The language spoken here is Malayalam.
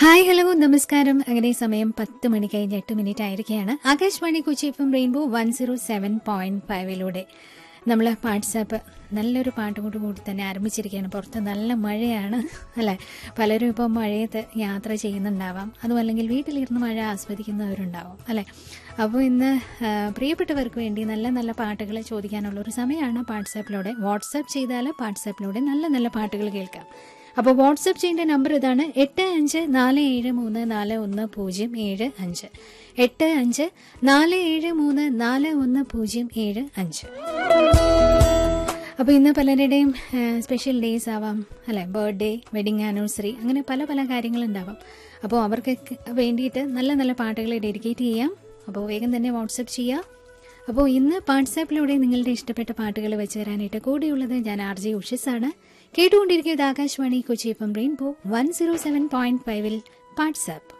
ഹായ് ഹലോ നമസ്കാരം അങ്ങനെ സമയം പത്ത് മണി കഴിഞ്ഞ് എട്ട് മിനിറ്റ് ആയിരിക്കുകയാണ് Akashvani Kochi F rainbow one zero seven point ഫൈവിലൂടെ നമ്മൾ വാട്സാപ്പ് നല്ലൊരു പാട്ടുകൂട്ട് കൂടി തന്നെ ആരംഭിച്ചിരിക്കുകയാണ് പുറത്ത് നല്ല മഴയാണ് അല്ലേ പലരും ഇപ്പോൾ മഴയത്ത് യാത്ര ചെയ്യുന്നുണ്ടാവാം അതും അല്ലെങ്കിൽ വീട്ടിലിരുന്ന് മഴ ആസ്വദിക്കുന്നവരുണ്ടാവും അല്ലേ അപ്പോൾ ഇന്ന് ആ, പ്രിയപ്പെട്ടവർക്ക് വേണ്ടി നല്ല നല്ല പാട്ടുകൾ ചോദിക്കാനുള്ള ഒരു സമയമാണ് വാട്സാപ്പിലൂടെ വാട്സാപ്പ് ചെയ്താൽ വാട്സാപ്പിലൂടെ നല്ല നല്ല പാട്ടുകൾ കേൾക്കാം അപ്പോൾ വാട്സപ്പ് ചെയ്യേണ്ട നമ്പർ ഇതാണ് എട്ട് അഞ്ച് നാല് ഏഴ് മൂന്ന് നാല് ഒന്ന് പൂജ്യം ഏഴ് അഞ്ച് എട്ട് അഞ്ച് നാല് ഏഴ് മൂന്ന് നാല് ഒന്ന് പൂജ്യം ഏഴ് അഞ്ച് അപ്പോൾ ഇന്ന് പലരുടെയും സ്പെഷ്യൽ ഡേയ്സ് ആവാം അല്ലെ ബർത്ത്ഡേ വെഡിങ് ആനിവേഴ്സറി അങ്ങനെ പല പല കാര്യങ്ങളുണ്ടാവാം അപ്പോൾ അവർക്കൊക്കെ വേണ്ടിയിട്ട് നല്ല നല്ല പാട്ടുകൾ ഡെഡിക്കേറ്റ് ചെയ്യാം അപ്പോൾ വേഗം തന്നെ വാട്സപ്പ് ചെയ്യാം അപ്പോൾ ഇന്ന് വാട്സാപ്പിലൂടെ നിങ്ങളുടെ ഇഷ്ടപ്പെട്ട പാട്ടുകൾ വെച്ച് തരാനായിട്ട് കൂടെയുള്ളത് ഞാൻ ആർ ജെ ഉഷസാണ് കേട്ടുകൊണ്ടിരിക്കുന്നത് Akashvani Kochi F M rainbow one zero seven point ഫൈവിൽ വാട്സാപ്പ്